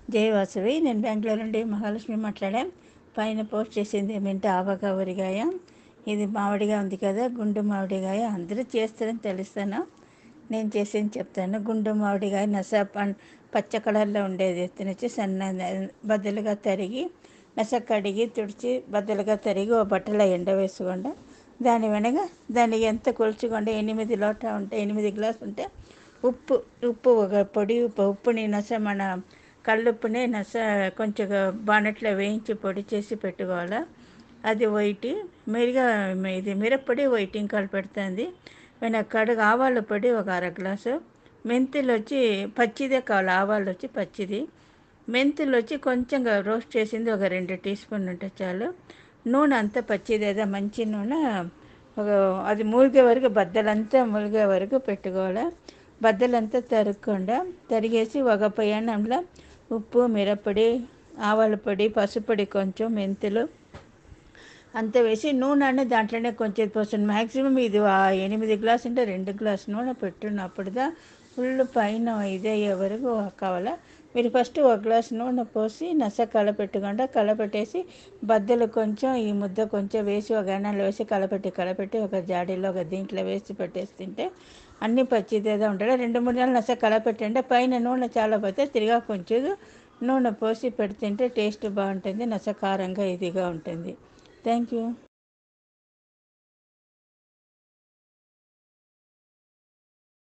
జై వాసవి నేను బెంగళూరు నుండి మహాలక్ష్మి మాట్లాడాం పైన పోస్ట్ చేసింది ఏమంటే ఆవగా ఊరిగాయ ఇది మామిడిగా ఉంది కదా గుండు మామిడిగాయ అందరూ చేస్తారని తెలుస్తాను నేను చేసింది చెప్తాను గుండు మామిడిగాయ నస పం పచ్చ కలర్లో ఉండేది తినచ్చి సన్న బద్దలుగా తరిగి నస కడిగి తుడిచి బద్దలుగా తరిగి ఓ బట్టలో ఎండ వేసుకోండి దాని వెనక దానికి ఎంత కొలుచుకోండి ఎనిమిది లోట ఉంటే ఎనిమిది గ్లాస్ ఉంటే ఉప్పు ఉప్పు ఒక పొడి ఉప్పు ఉప్పుని నస మన కల్లుప్పుని నస కొంచెం బానట్లో వేయించి పొడి చేసి పెట్టుకోవాలి అది వైట్ మెరుగా ఇది మిరప్పొడి వైటింగ్ కాలు పెడుతుంది నేను కడుగు ఆవాల పొడి ఒక అర గ్లాసు మెంతులు వచ్చి పచ్చిదే కావాలి ఆవాలు వచ్చి పచ్చిది మెంతులు వచ్చి కొంచెంగా రోస్ట్ చేసింది ఒక రెండు టీ స్పూన్ ఉంటే చాలు నూనె అంతా పచ్చిదేదా మంచి నూనె ఒక అది మూలిగే వరకు బద్దలంతా మూలిగే వరకు పెట్టుకోవాలి బద్దలంతా తరుక్కుండా తరిగేసి ఒక ప్రయాణంలో ఉప్పు మిరప్పొడి ఆవాల పొడి పసుపొడి కొంచెం మెంతులు అంత వేసి నూనె అనేది దాంట్లోనే కొంచెం పోస్తుంది మ్యాక్సిమం ఇది ఆ ఎనిమిది గ్లాస్ అంటే రెండు గ్లాస్ నూనె పెట్టున్నప్పుడుదా ఫుల్ పైన ఇదయ్యే వరకు కావాలా మీరు ఫస్ట్ ఒక గ్లాస్ నూనె పోసి నస కలపెట్టకుండా కలపెట్టేసి బద్దలు కొంచెం ఈ ముద్ద కొంచెం వేసి ఒక గణాలు వేసి కలపెట్టి కలపెట్టి ఒక జాడీలో ఒక దీంట్లో వేసి పెట్టేసి తింటే అన్ని పచ్చిదేదో ఉంటాడు రెండు మూడు నెలలు నస కలపెట్టండి పైన నూనె చాలా పోతే తిరిగా కొంచెం నూనె పోసి పెడుతుంటే టేస్ట్ బాగుంటుంది నస కారంగా ఇదిగా ఉంటుంది థ్యాంక్ యూ